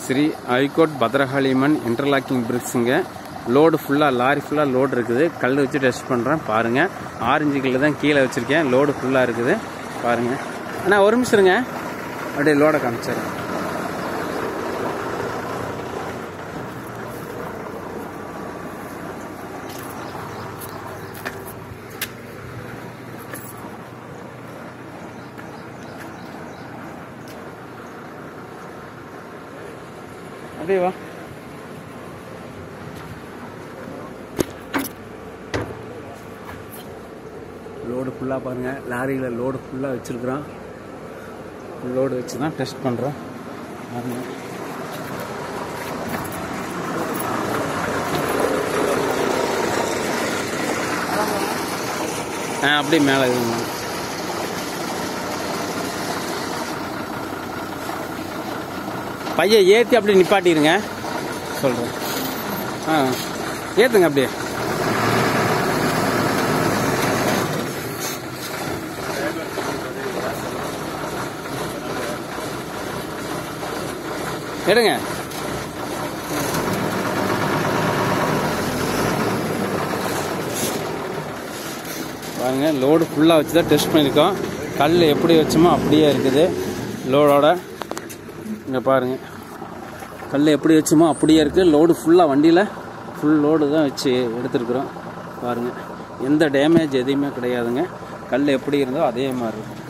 Sri Aikode Bhadrakaliamman interlocking பிரிக்ஸுங்க load ஃபுல்லாக lorry ஃபுல்லாக லோடு இருக்குது கல் வச்சு டெஸ்ட் பண்ணுறேன் பாருங்கள் ஆரஞ்சு கல்லு தான் கீழே வச்சுருக்கேன் லோடு ஃபுல்லாக இருக்குது பாருங்கள் அண்ணா ஒரு நிமிஷம் இருங்க அப்படியே லோடை காமிச்சிடுறேன் அப்படியே வா லோடு ஃபுல்லாக பாருங்கள் லாரியில் லோடு ஃபுல்லாக வச்சுருக்குறோம் லோடு வச்சு தான் டெஸ்ட் பண்ணுறோம் பாருங்க ஆ அப்படியே மேலே இதுங்க பையன் ஏற்றி அப்படியே நிப்பாட்டிடுங்க சொல்கிறேன் ஆ ஏற்றுங்க அப்படியே எடுங்க பாருங்க லோடு ஃபுல்லாக வச்சு தான் டெஸ்ட் பண்ணியிருக்கோம் கல் எப்படி வச்சோமோ அப்படியே இருக்குது லோடோட இங்கே பாருங்க கல் எப்படி வச்சோமோ அப்படியே இருக்குது லோடு ஃபுல்லாக வண்டியில் ஃபுல் லோடு தான் வச்சு எடுத்துருக்குறோம் பாருங்கள் எந்த டேமேஜ் எதுவுமே கிடையாதுங்க கல் எப்படி இருந்தோ அதே மாதிரி இருக்கும்